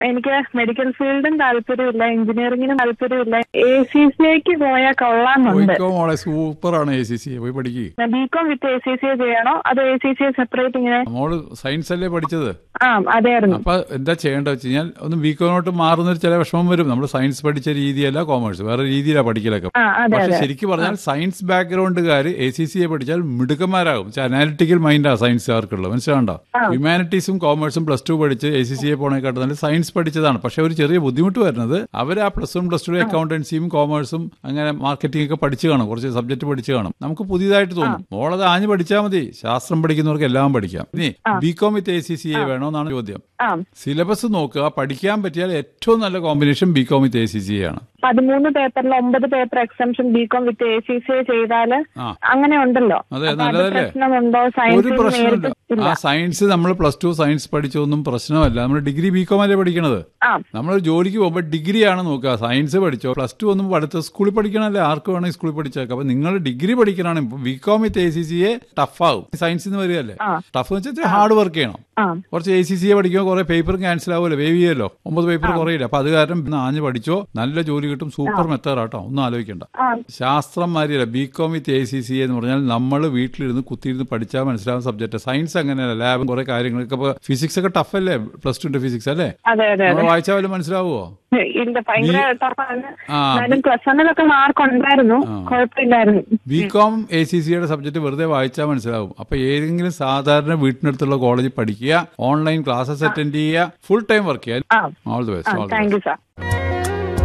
എനിക്ക് മെഡിക്കൽ ഫീൽഡും താല്പര്യമില്ല എഞ്ചിനീയറിംഗിനും താല്പര്യമില്ല എ സി സിക്ക് പോയാൽ കൊള്ളാമെന്നുണ്ട് പോയിക്കോ മോളെ സൂപ്പറാണ് എ സി സി പോയി പഠിക്കുക BCom with A C C ചെയ്യണോ അതോ എ സി സി സെപ്പറേറ്റ് ഇങ്ങനെ മോള് സയൻസ് അല്ലേ പഠിച്ചത് ആ അതായിരുന്നു അപ്പൊ എന്താ ചെയ്യേണ്ടത് വെച്ച് കഴിഞ്ഞാൽ ഒന്ന് ബികോമിനോട്ട് മാറുന്ന ചില വിഷമം വരും നമ്മൾ സയൻസ് പഠിച്ച രീതിയല്ല കോമേഴ്സ് വേറെ രീതിയിലാണ് പഠിക്കലൊക്കെ ആ അതെ പക്ഷെ അതെ ശരിക്കും പറഞ്ഞാൽ സയൻസ് ബാക്ക്ഗ്രൗണ്ടുകാർ എ സി സിയെ പഠിച്ചാൽ മിടുക്കന്മാരാകും അനാലിറ്റിക്കൽ മൈൻഡാ സയൻസുകാർക്കുള്ളത് മനസ്സിലാണ്ടോ ഹ്യൂമാനിറ്റീസും കോമേഴ്സും പ്ലസ് ടു പഠിച്ച് എ സി സിയെ പോണേക്കാട്ട് നല്ല സയൻസ് പഠിച്ചതാണ് പക്ഷെ ഒരു ചെറിയ ബുദ്ധിമുട്ട് വരുന്നത് അവർ ആ പ്ലസ് വൺ പ്ലസ് ടു അക്കൗണ്ടൻസിയും കോമേഴ്സും അങ്ങനെ മാർക്കറ്റിംഗ് ഒക്കെ പഠിച്ചു കാണും കുറച്ച് സബ്ജക്ട് പഠിച്ചു കാണും നമുക്ക് പുതിയതായിട്ട് തോന്നും മോളത് ആഞ്ഞ് പഠിച്ചാൽ മതി ശാസ്ത്രം പഠിക്കുന്നവർക്ക് എല്ലാം പഠിക്കാം ഇനി BCom with A C C A വേണമെന്നാണ് ചോദ്യം ആ സിലബസ് നോക്കുക പഠിക്കാൻ പറ്റിയാൽ ഏറ്റവും നല്ല combination BCom with A C C ആണ് പതിമൂന്ന് പേപ്പറിൽ ഒമ്പത് paper exemption BCom with A C C ചെയ്താല് ആ. അങ്ങനെ ഉണ്ടല്ലോ അതെ, അപ്പൊ അത് നല്ലതല്ലേ? പ്രശ്നമുണ്ടോ ഒരു സയൻസിൽ പ്രശ്നമില്ല നേരിട്ട് ഇല്ല ആ സയൻസ് നമ്മൾ പ്ലസ് ടു സയൻസ് പഠിച്ചൊന്നും പ്രശ്നമല്ല നമ്മൾ ഡിഗ്രി ബികോം അല്ലേ പഠിക്കണത് ആ നമ്മൾ ജോലിക്ക് പോകുമ്പോൾ ഡിഗ്രി ആണ് നോക്കുക സയൻസ് പഠിച്ചോ പ്ലസ് ടു ഒന്നും പഠിത്ത സ്കൂളിൽ പഠിക്കണമല്ലേ ആർക്ക് വേണമെങ്കിൽ സ്കൂളിൽ പഠിച്ചേക്കാം അപ്പൊ നിങ്ങൾ ഡിഗ്രി പഠിക്കണമാണ് ഇപ്പൊ BCom with A C C A ടഫാവും സയൻസിൽ നിന്ന് വരികയല്ലേ ആ. ടഫ് എന്ന് വെച്ചാൽ ഹാർഡ് വർക്ക് ചെയ്യണം ആ കുറച്ച് എ സി സി എ പഠിക്കുമ്പോൾ കുറെ പേപ്പർ ക്യാൻസൽ ആവുമല്ലോ വേവ് ചെയ്യുമല്ലോ ഒമ്പത് പേപ്പർ കുറയില്ല അപ്പൊ അത് കാരണം ഇന്ന് ആഞ്ഞ് പഠിച്ചോ നല്ല ജോലി കിട്ടും സൂപ്പർ മെത്തേഡ് ആട്ടോ ഒന്നും ആലോചിക്കണ്ട ആ ശാസ്ത്രം മാതിരിയല്ല BCom with A C C എന്ന് പറഞ്ഞാൽ നമ്മൾ വീട്ടിലിരുന്ന് കുത്തിയിരുന്ന് പഠിച്ചാൽ മനസ്സിലാവുന്ന സബ്ജക്ട് സയൻസ് അങ്ങനെയല്ല ലാബും കുറെ കാര്യങ്ങളൊക്കെ ഇപ്പൊ ഫിസിക്സ് ഒക്കെ ടഫ് അല്ലേ പ്ലസ് ടുന്റെ ഫിസിക്സ് അല്ലേ അതെ അതെ നമ്മൾ അതെ വായിച്ചാൽ വല്ലതും മനസ്സിലാവുമോ ഇല്ല ഭയങ്കര ടഫാണ് ആ. എന്നാലും പ്ലസ് വണ്ണിലൊക്കെ മാർക്ക് ഉണ്ടായിരുന്നു കുഴപ്പമില്ലായിരുന്നു ബി കോം എ സി സിയുടെ സബ്ജക്ട് വെറുതെ വായിച്ചാൽ മനസ്സിലാവും അപ്പൊ ഏതെങ്കിലും സാധാരണ വീട്ടിനടുത്തുള്ള കോളേജിൽ പഠിക്കുക ഓൺലൈൻ ക്ലാസ്സസ് അറ്റൻഡ് ചെയ്യുക ഫുൾ ടൈം വർക്ക് ചെയ്യുക ആ all the best all the thank you sir